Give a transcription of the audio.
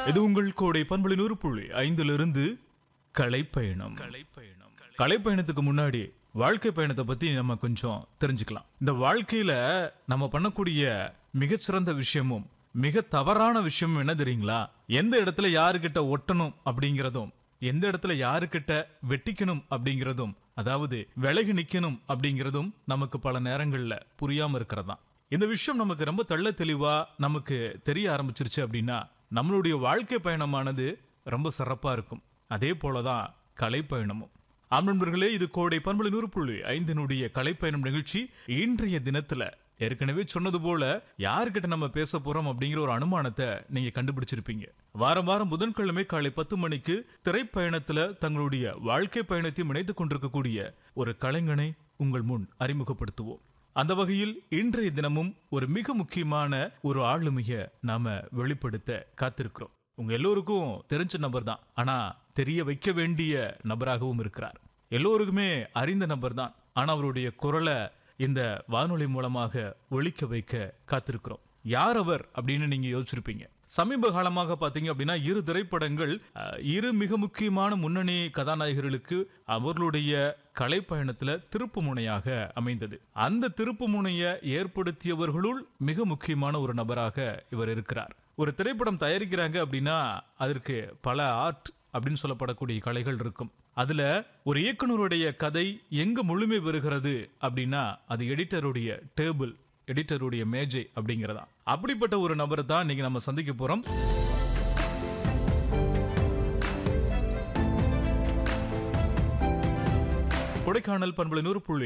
இது உங்கள் கோடை பண்புளி நூறு புள்ளி ஐந்திலிருந்து கலைப்பயணம் கலைப்பயணம் கலைப்பயணத்துக்கு முன்னாடி வாழ்க்கை பயணத்தை பத்தி நம்ம கொஞ்சம் தெரிஞ்சுக்கலாம் இந்த வாழ்க்கையில நம்ம பண்ணக்கூடிய மிகச்சிறந்த விஷயமும் மிக தவறான விஷயமும் என்ன தெரியுங்களா எந்த இடத்துல யாருக்கிட்ட ஒட்டணும் அப்படிங்கிறதும் எந்த இடத்துல யாருக்கிட்ட வெட்டிக்கணும் அப்படிங்கிறதும் அதாவது விலகி நிக்கணும் அப்படிங்கிறதும் நமக்கு பல நேரங்கள்ல புரியாம இருக்கிறதாம் இந்த விஷயம் நமக்கு ரொம்ப தெள்ள தெளிவா நமக்கு தெரிய ஆரம்பிச்சிருச்சு அப்படின்னா நம்மளுடைய வாழ்க்கை பயணமானது ரொம்ப சிறப்பா இருக்கும் அதே போலதான் கலைப்பயணமும் ஆம் நண்பர்களே இது கோடை பண்புல நூறு புள்ளி ஐந்தினுடைய கலைப்பயணம் நிகழ்ச்சி இன்றைய தினத்துல ஏற்கனவே சொன்னது போல யாருக்கிட்ட நம்ம பேச போறோம் அப்படிங்கிற ஒரு அனுமானத்தை நீங்க கண்டுபிடிச்சிருப்பீங்க வாரம் வாரம் புதன்கிழமை காலை பத்து மணிக்கு திரைப்பயணத்துல தங்களுடைய வாழ்க்கை பயணத்தையும் இணைத்துக் கொண்டிருக்கக்கூடிய ஒரு கலைஞனை உங்கள் முன் அறிமுகப்படுத்துவோம் அந்த வகையில் இன்றைய தினமும் ஒரு மிக முக்கியமான ஒரு ஆளுமைய நாம வெளிப்படுத்த காத்திருக்கிறோம் உங்க எல்லோருக்கும் தெரிஞ்ச நபர் தான் ஆனா தெரிய வைக்க வேண்டிய நபராகவும் இருக்கிறார் எல்லோருக்குமே அறிந்த நபர் தான் ஆனா அவருடைய குரலை இந்த வானொலி மூலமாக ஒழிக்க வைக்க காத்திருக்கிறோம் யார் அவர் அப்படின்னு நீங்க யோசிச்சிருப்பீங்க சமீப காலமாக பாத்தீங்க அப்படின்னா இரு திரைப்படங்கள் அஹ், இரு மிக முக்கியமான முன்னணி கதாநாயகர்களுக்கு அவர்களுடைய கலைப்பயணத்துல திருப்பு முனையாக அமைந்தது அந்த திருப்பு முனையை ஏற்படுத்தியவர்களுள் மிக முக்கியமான ஒரு நபராக இவர் இருக்கிறார் ஒரு திரைப்படம் தயாரிக்கிறாங்க அப்படின்னா அதற்கு பல ஆர்ட் அப்படின்னு சொல்லப்படக்கூடிய கலைகள் இருக்கும் அதுல ஒரு இயக்குனருடைய கதை எங்க முழுமை பெறுகிறது அப்படின்னா அது எடிட்டருடைய டேபிள் எடிட்டருடைய மேஜை அப்படிங்கிறதா அப்படிப்பட்ட ஒரு நபரை தான் இன்னைக்கு நம்ம சந்திக்க போறோம் கொடைக்கானல் பண்புல நூறு புள்ளி